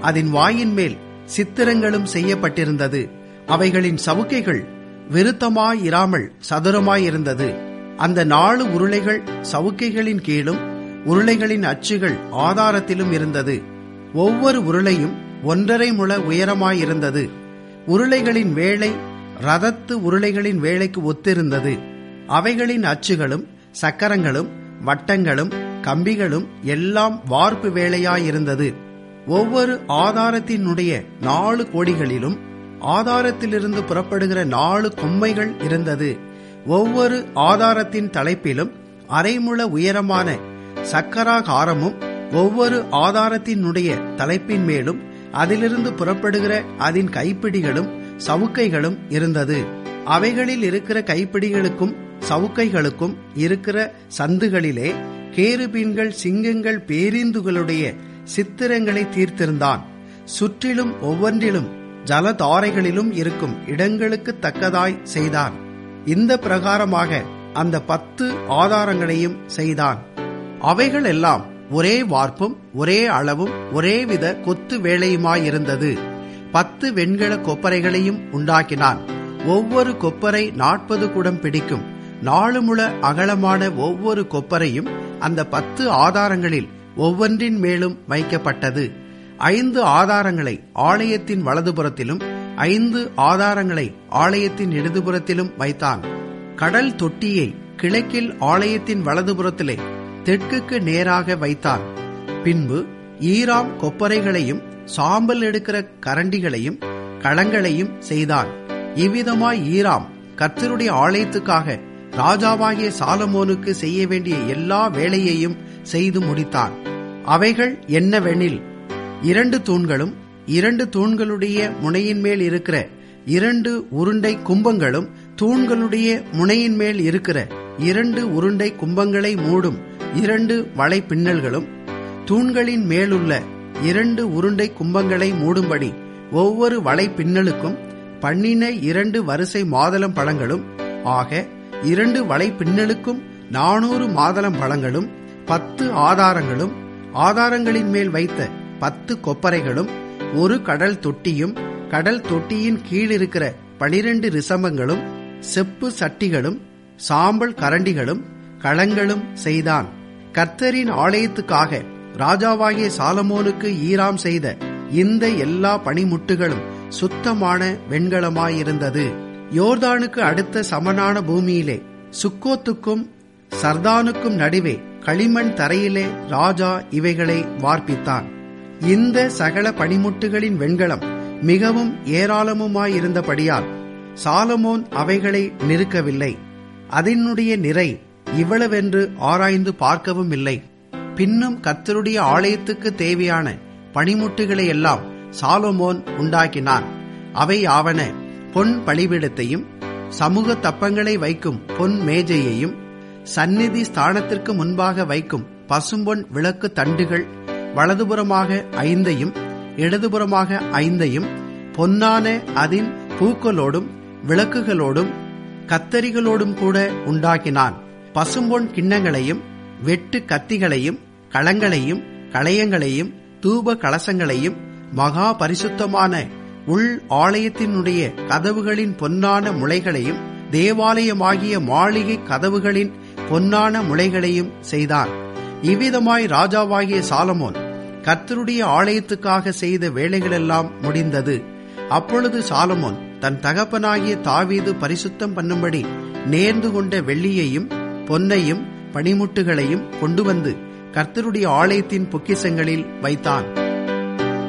அதன் வாயின் மேல் சித்திரங்களும் செய்யப்பட்டிருந்தது அவைகளின் சவுக்கைகள் விருத்தமாயிராமல் சதுரமாயிருந்தது அந்த நாலு உருளைகள் சவுக்கைகளின் கீழும் உருளைகளின் அச்சுகள் ஆதாரத்திலும் இருந்தது ஒவ்வொரு உருளையும் ஒன்றரை முழ உயரமாயிருந்தது உருளைகளின் வேலை ரதத்து உருளைகளின் வேலைக்கு ஒத்திருந்தது அவைகளின் அச்சுகளும் சக்கரங்களும் வட்டங்களும் கம்பிகளும் எல்லாம் வார்ப்பு வேலையாயிருந்தது ஒவ்வொரு ஆதாரத்தினுடைய நாலு கோடிகளிலும் ஆதாரத்திலிருந்து புறப்படுகிற நாலு கொம்மைகள் இருந்தது ஒவ்வொரு ஆதாரத்தின் தலைப்பிலும் அரைமுள உயரமான சக்கராகாரமும் ஒவ்வொரு ஆதாரத்தினுடைய தலைப்பின் மேலும் அதிலிருந்து புறப்படுகிற அதன் கைப்பிடிகளும் சவுக்கைகளும் இருந்தது அவைகளில் இருக்கிற கைப்பிடிகளுக்கும் சவுக்கைகளுக்கும் இருக்கிற சந்துகளிலே கேருபீன்கள் சிங்கங்கள் பேரிந்துகளுடைய சித்திரங்களை தீர்த்திருந்தான் சுற்றிலும் ஒவ்வொன்றிலும் ஜலதாரைகளிலும் இருக்கும் இடங்களுக்கு தக்கதாய் செய்தான் இந்த பிரகாரமாக அந்த பத்து ஆதாரங்களையும் செய்தான் அவைகள் எல்லாம் ஒரே வார்ப்பும் ஒரே அளவும் ஒரேவித கொத்து வேலையுமாயிருந்தது பத்து வெண்கல கொப்பரைகளையும் உண்டாக்கினான் ஒவ்வொரு கொப்பரை நாற்பது குடம் பிடிக்கும் நாலு முழ அகலமான ஒவ்வொரு கொப்பரையும் அந்த பத்து ஆதாரங்களில் ஒவ்வொன்றின் மேலும் வைக்கப்பட்டது ஐந்து ஆதாரங்களை ஆலயத்தின் வலதுபுறத்திலும் ஐந்து ஆதாரங்களை ஆலயத்தின் இடதுபுறத்திலும் வைத்தான் கடல் தொட்டியை கிழக்கில் ஆலயத்தின் வலதுபுறத்திலே தெற்குக்கு நேராக வைத்தான் பின்பு ஈராம் கொப்பரைகளையும் சாம்பல் எடுக்கிற கரண்டிகளையும் களங்களையும் செய்தான் இவ்விதமாய் ஈராம் கர்த்தருடைய ஆலயத்துக்காக ராஜாவாகிய சாலமோனுக்கு செய்ய வேண்டிய எல்லா வேலையையும் செய்து முடித்தான் அவைகள் என்னவெனில் இரண்டு தூண்களும் இரண்டு தூண்களுடைய முனையின் மேல் இருக்கிற இரண்டு உருண்டை கும்பங்களும் தூண்களுடைய முனையின் மேல் இருக்கிற இரண்டு உருண்டை கும்பங்களை மூடும் இரண்டு வலை பின்னல்களும் தூண்களின் மேலுள்ள இரண்டு உருண்டை கும்பங்களை மூடும்படி ஒவ்வொரு வலை பின்னலுக்கும் பண்ணின இரண்டு வரிசை மாதளம் பழங்களும் ஆக இரண்டு வலை பின்னலுக்கும் நானூறு மாதளம் பழங்களும் பத்து ஆதாரங்களும் ஆதாரங்களின் மேல் வைத்த பத்து கொப்பரைகளும் ஒரு கடல் தொட்டியும் கடல் தொட்டியின் கீழ் இருக்கிற பனிரெண்டு ரிசமங்களும் செப்பு சட்டிகளும் சாம்பல் கரண்டிகளும் களங்களும் செய்தான் கர்த்தரின் ஆலயத்துக்காக ராஜாவாகிய சாலமோனுக்கு ஈராம் செய்த இந்த எல்லா பனிமுட்டுகளும் சுத்தமான வெண்கலமாயிருந்தது யோர்தானுக்கு அடுத்த சமனான பூமியிலே சுக்கோத்துக்கும் சர்தானுக்கும் நடுவே களிமண் தரையிலே ராஜா இவைகளை வார்ப்பித்தான் இந்த சகல பனிமுட்டுகளின் வெண்கலம் மிகவும் ஏராளமுமாயிருந்தபடியால் சாலமோன் அவைகளை நிறுக்கவில்லை அதனுடைய நிறை இவ்வளவென்று ஆராய்ந்து பார்க்கவும் இல்லை பின்னும் கர்த்தருடைய ஆலயத்துக்கு தேவையான பனிமுட்டுகளை எல்லாம் சாலமோன் உண்டாக்கினான் அவை ஆவன பொன் பலிபீடத்தையும் சமூக தப்பங்களை வைக்கும் பொன் மேஜையையும் சந்நிதி ஸ்தானத்திற்கு முன்பாக வைக்கும் பசும்பொன் விளக்கு தண்டுகள் வலதுபுறமாக ஐந்தையும் இடதுபுறமாக ஐந்தையும் பொன்னான அதின் பூக்களோடும் விளக்குகளோடும் கத்தரிகளோடும் கூட உண்டாக்கினான் பசும்பொன் கிண்ணங்களையும் வெட்டு கத்திகளையும் களங்களையும் களையங்களையும் தூப கலசங்களையும் மகா பரிசுத்தமான உள் ஆலயத்தினுடைய கதவுகளின் பொன்னான முளைகளையும் தேவாலயமாகிய மாளிகை கதவுகளின் பொன்னான முளைகளையும் செய்தான் இவ்விதமாய் ராஜாவாகிய சாலமோன் கர்த்தருடைய ஆலயத்துக்காக செய்த வேலைகளெல்லாம் முடிந்தது அப்பொழுது சாலமோன் தன் தகப்பனாகிய தாவீது பரிசுத்தம் பண்ணும்படி நேர்ந்து கொண்ட வெள்ளியையும் பொன்னையும் பனிமுட்டுகளையும் கொண்டு வந்து கர்த்தருடைய ஆலயத்தின் பொக்கிசங்களில் வைத்தான்